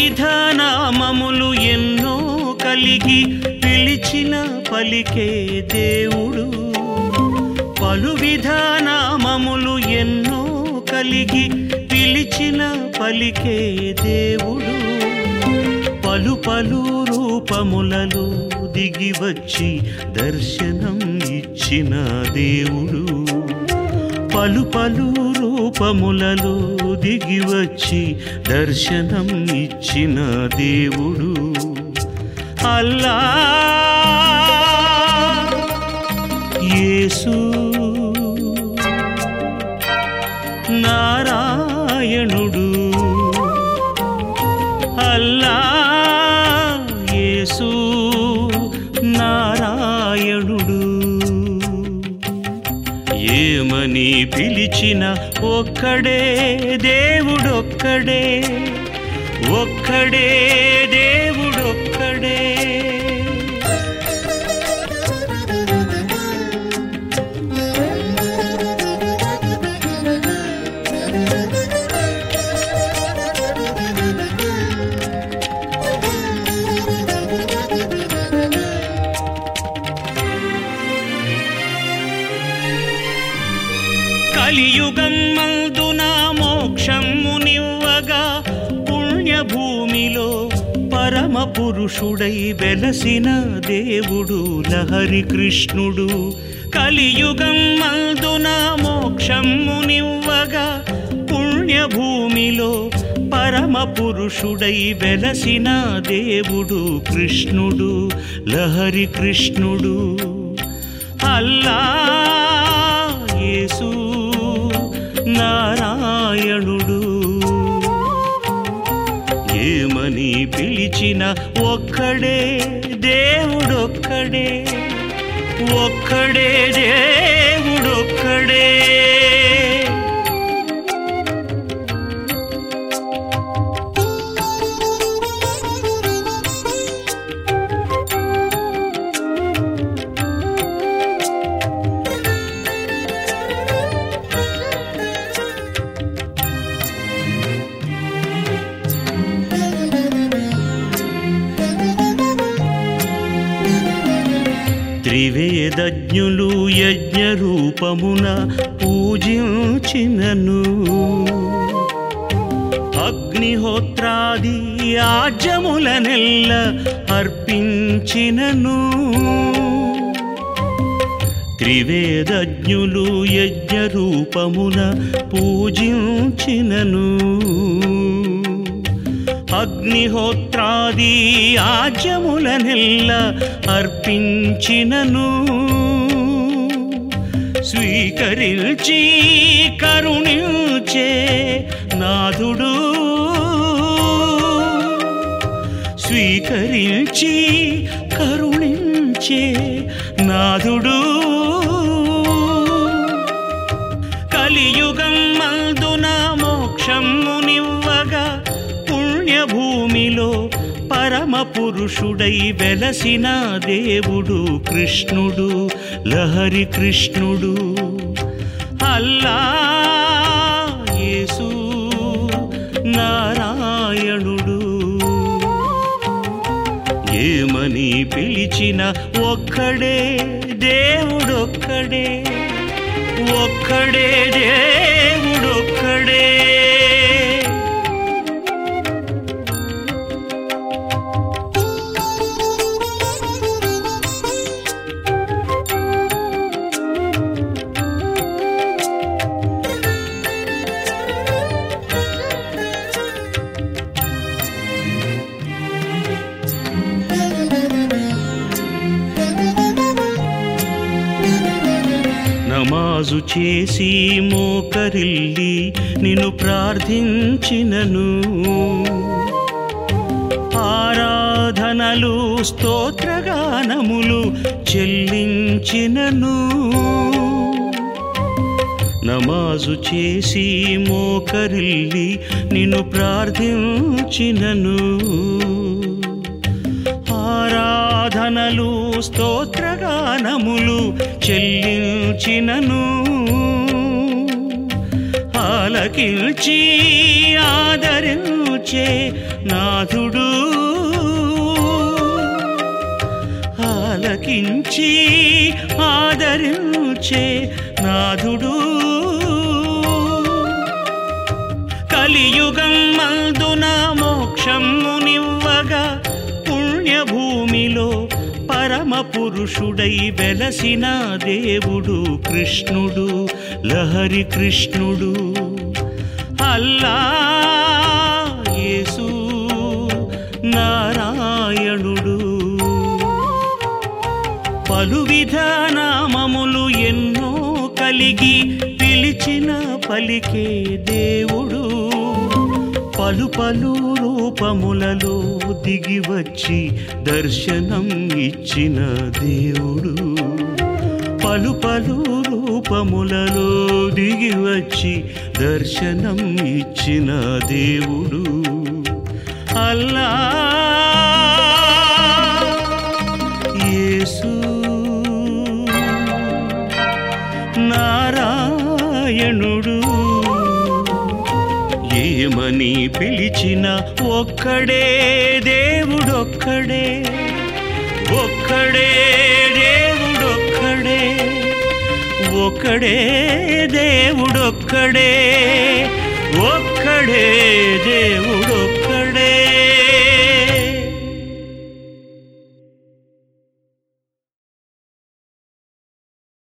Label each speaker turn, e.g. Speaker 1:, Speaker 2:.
Speaker 1: విధానామములు ఎన్నో కలిగి పిలిచిన పలికే దేవుడు పలు విధానామములు ఎన్నో కలిగి పిలిచిన పలికే దేవుడు పలు పలు రూపములలో దిగి వచ్చి దర్శనం ఇచ్చిన దేవుడు పలు పలు రూపములలో దిగి వచ్చి దర్శనం ఇచ్చిన దేవుడు అల్లా యేసు నారాయణుడు అల్లా యేసు నారాయణుడు ఏమని పిలిచిన ఒక్కడే దేవుడొక్కడే ఒక్కడే దేవుడొక్కడే కలియుగం మందున మోక్షమునివ్వగా పుణ్యభూమిలో పరమ పురుషుడై వెలసిన దేవుడు లహరి కృష్ణుడు కలియుగం మందున మోక్షమునివ్వగా పుణ్యభూమిలో పరమ పురుషుడై వెలసిన దేవుడు కృష్ణుడు లహరి కృష్ణుడు అల్లా యేసు నారాయణుడు ఏమని పిలిచిన ఒక్కడే దేవుడొక్కడే ఒక్కడే దేవుడొక్కడే త్రివేదజ్ఞులు యజ్ఞ రూపమున పూజించినను అగ్నిహోత్రాది ఆజ్యములనెల్ల అర్పించినను త్రివేదజ్ఞులు యజ్ఞ రూపమున పూజించినను అగ్నిహోత్రాది ఆజ్యములనెల్ల అర్పించినను స్వీకరించి కరుణించే నాథుడు స్వీకరించి కరుణించే నాథుడు కలియుగం మందున మోక్షమునివ్వగా పుణ్యభూమిలో పరమ పురుషుడై వెలసిన దేవుడు కృష్ణుడు లహరి కృష్ణుడు అల్లా యేసు నారాయణుడు ఏమని పిలిచిన ఒక్కడే దేవుడొక్కడే ఒక్కడే దేవుడొక్కడే నమాజు చేసి మోకరిల్లి నిన్ను ప్రార్థించినను ఆరాధనలు స్తోత్రగానములు చెల్లించినను నమాజు చేసి మోకరిల్లి నిన్ను ప్రార్థించినను ఆరాధనలు స్తోత్రగానములు చెల్లించినను ఆలకించి ఆదరించి పిలిచే నాథుడు ఆలకించి ఆదరించే నాథుడు కలియుగం మందున మోక్షమునివ్వగా పుణ్యభూమిలో పరమ పురుషుడై వెలసిన దేవుడు కృష్ణుడు లహరి కృష్ణుడు అల్లా యేసు నారాయణుడు పలు విధానామములు ఎన్నో కలిగి పిలిచిన పలికే దేవుడు పలు పలు రూపములలో దిగి వచ్చి దర్శనం ఇచ్చిన దేవుడు పలు పలు రూపములలో దిగి వచ్చి దర్శనం ఇచ్చిన దేవుడు అల్లా యేసు నారాయణుడు ఏమని పిలిచిన ఒక్కడే దేవుడొక్కడే ఒక్కడే దేవుడొక్కడే ఒక్కడే దేవుడొక్కడే ఒక్కడే దేవుడొక్కడే